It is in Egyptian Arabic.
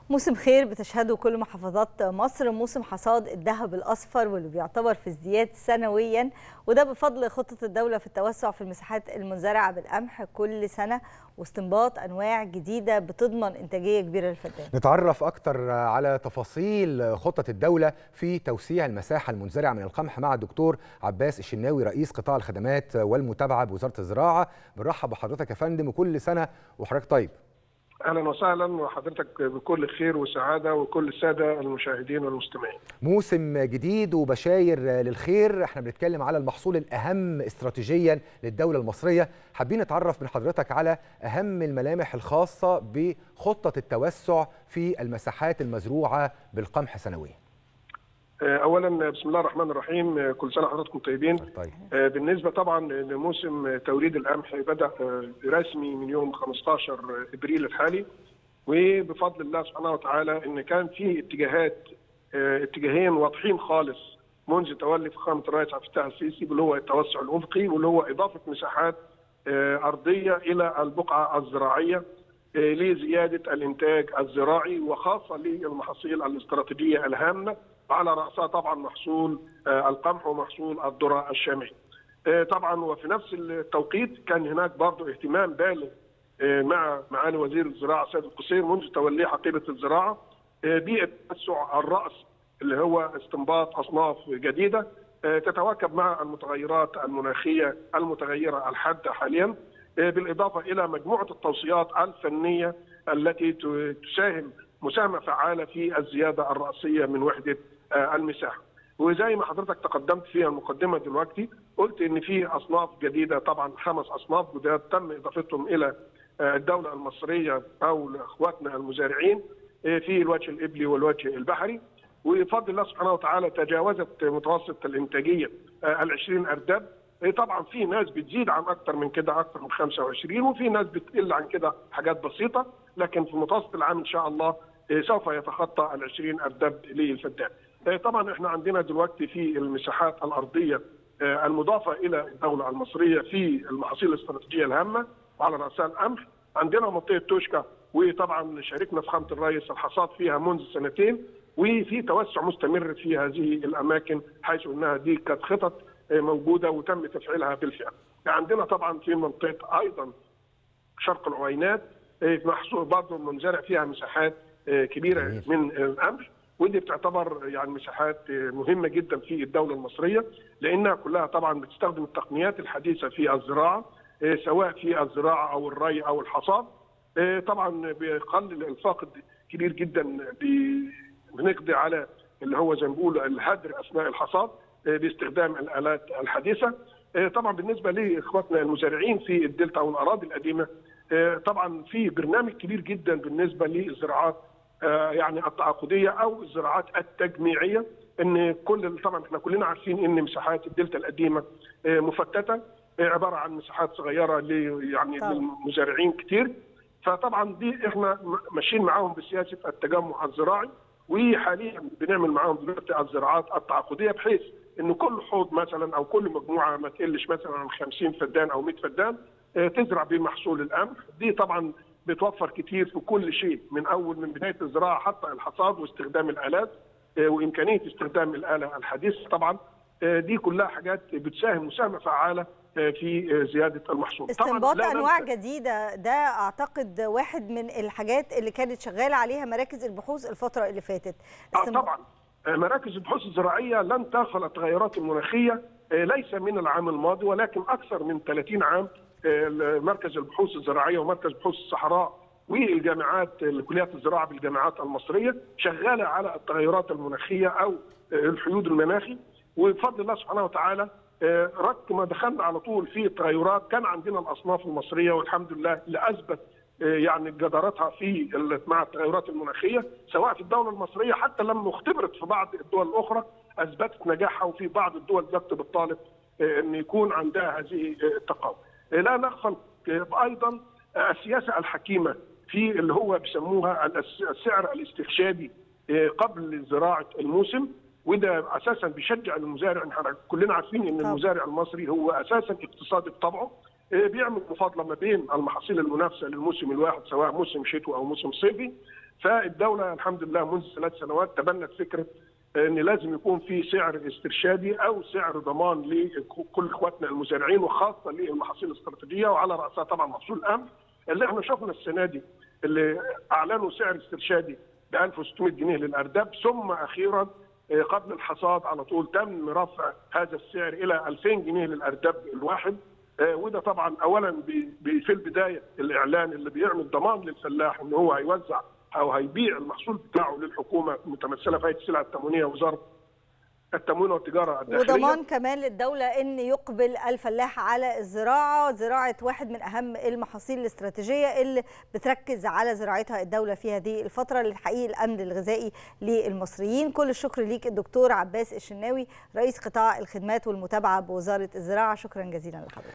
موسم خير بتشهده كل محافظات مصر موسم حصاد الذهب الأصفر واللي بيعتبر في ازدياد سنويا وده بفضل خطة الدولة في التوسع في المساحات المنزرعة بالقمح كل سنة واستنباط أنواع جديدة بتضمن إنتاجية كبيرة للفدان نتعرف أكتر على تفاصيل خطة الدولة في توسيع المساحة المنزرعة من القمح مع الدكتور عباس الشناوي رئيس قطاع الخدمات والمتابعة بوزارة الزراعة بنرحب بحضرتك يا فندم وكل سنة وحضرتك طيب اهلا وسهلا وحضرتك بكل خير وسعاده وكل الساده المشاهدين والمستمعين. موسم جديد وبشاير للخير، احنا بنتكلم على المحصول الاهم استراتيجيا للدوله المصريه، حابين نتعرف من حضرتك على اهم الملامح الخاصه بخطه التوسع في المساحات المزروعه بالقمح سنويا. اولا بسم الله الرحمن الرحيم كل سنه وحضراتكم طيبين طيب. بالنسبه طبعا لموسم توريد القمح بدا رسمي من يوم 15 ابريل الحالي وبفضل الله سبحانه وتعالى ان كان في اتجاهات اتجاهين واضحين خالص منذ تولي فخامه الرئيس عبد الفتاح السيسي اللي هو التوسع الافقي واللي هو اضافه مساحات ارضيه الى البقعه الزراعيه لزياده الانتاج الزراعي وخاصه للمحاصيل الاستراتيجيه الهامه على راسها طبعا محصول القمح ومحصول الذره الشامي. طبعا وفي نفس التوقيت كان هناك برضه اهتمام بالغ مع معالي وزير الزراعه سيد القصير منذ توليه حقيبه الزراعه بالتوسع الراس اللي هو استنباط اصناف جديده تتواكب مع المتغيرات المناخيه المتغيره الحاده حاليا بالاضافه الى مجموعه التوصيات الفنيه التي تساهم مساهمه فعاله في الزياده الراسيه من وحده المساحه. وزي ما حضرتك تقدمت في المقدمه دلوقتي قلت ان في اصناف جديده طبعا خمس اصناف جداد تم اضافتهم الى الدوله المصريه او لاخواتنا المزارعين في الوجه الابلي والوجه البحري وبفضل الله سبحانه وتعالى تجاوزت متوسط الانتاجيه ال 20 ارداب طبعا في ناس بتزيد عن اكثر من كده اكثر من 25 وفي ناس بتقل عن كده حاجات بسيطه لكن في متوسط العام ان شاء الله سوف يتخطى ال 20 ارداب للفدان. طبعا احنا عندنا دلوقتي في المساحات الارضيه المضافه الى الدوله المصريه في المحاصيل الاستراتيجيه الهامه وعلى راسها القمح عندنا منطقه توشكا وطبعا شاركنا فخامه الرئيس الحصاد فيها منذ سنتين وفي توسع مستمر في هذه الاماكن حيث انها دي كانت خطط موجوده وتم تفعيلها بالفعل. عندنا طبعا في منطقه ايضا شرق العوينات محصول برضه منزرع فيها مساحات كبيره جميل. من القمح ودي بتعتبر يعني مساحات مهمه جدا في الدوله المصريه لانها كلها طبعا بتستخدم التقنيات الحديثه في الزراعه سواء في الزراعه او الري او الحصاد طبعا بيقلل الفاقد كبير جدا بنقضي على اللي هو زي ما بنقول الهدر اثناء الحصاد باستخدام الالات الحديثه طبعا بالنسبه لاخواتنا المزارعين في الدلتا او الاراضي القديمه طبعا في برنامج كبير جدا بالنسبه للزراعات يعني التعاقديه او الزراعات التجميعيه ان كل طبعا احنا كلنا عارفين ان مساحات الدلتا القديمه مفتته عباره عن مساحات صغيره ل يعني للمزارعين كتير فطبعا دي احنا ماشيين معاهم بسياسه التجمع الزراعي وحاليا بنعمل معاهم دلوقتي الزراعات التعاقديه بحيث ان كل حوض مثلا او كل مجموعه ما تقلش مثلا عن 50 فدان او 100 فدان تزرع بمحصول القمح دي طبعا بتوفر كتير في كل شيء من اول من بدايه الزراعه حتى الحصاد واستخدام الالات وامكانيه استخدام الاله الحديثه طبعا دي كلها حاجات بتساهم مساهمه فعاله في زياده المحصول استنباط انواع جديده ده اعتقد واحد من الحاجات اللي كانت شغاله عليها مراكز البحوث الفتره اللي فاتت اه طبعا مراكز البحوث الزراعيه لن تغفل التغيرات المناخيه ليس من العام الماضي ولكن اكثر من 30 عام مركز البحوث الزراعيه ومركز بحوث الصحراء والجامعات كليات الزراعه بالجامعات المصريه شغاله على التغيرات المناخيه او الحيود المناخي وبفضل الله سبحانه وتعالى رك ما دخلنا على طول في التغيرات كان عندنا الاصناف المصريه والحمد لله اللي اثبت يعني جدارتها في مع التغيرات المناخيه سواء في الدوله المصريه حتى لما اختبرت في بعض الدول الاخرى اثبتت نجاحها وفي بعض الدول بتكتب الطالب ان يكون عندها هذه التقاوم. لا نغفل ايضا السياسه الحكيمه في اللي هو بيسموها السعر الاستخشابي قبل زراعه الموسم وده اساسا بيشجع المزارع احنا كلنا عارفين ان المزارع المصري هو اساسا اقتصادي بطبعه بيعمل مفاضله ما بين المحاصيل المنافسه للموسم الواحد سواء موسم شتوي او موسم صيفي فالدوله الحمد لله منذ ثلاث سنوات تبنت فكره ان لازم يكون في سعر استرشادي او سعر ضمان لكل اخواتنا المزارعين وخاصه للمحاصيل الاستراتيجيه وعلى راسها طبعا محصول القمح اللي احنا شفنا السنه دي اللي اعلنوا سعر استرشادي ب 1600 جنيه للارداب ثم اخيرا قبل الحصاد على طول تم رفع هذا السعر الى 2000 جنيه للارداب الواحد وده طبعا اولا في البدايه الاعلان اللي بيعمل ضمان للفلاح ان هو هيوزع او هيبيع المحصول بتاعه للحكومه متمثله في هيئه السلع التموينيه وزاره التموين والتجاره الداخليه وضمان كمان للدوله ان يقبل الفلاح على الزراعه زراعه واحد من اهم المحاصيل الاستراتيجيه اللي بتركز على زراعتها الدوله في هذه الفتره لتحقيق الامن الغذائي للمصريين كل الشكر ليك الدكتور عباس الشناوي رئيس قطاع الخدمات والمتابعه بوزاره الزراعه شكرا جزيلا لحضرتك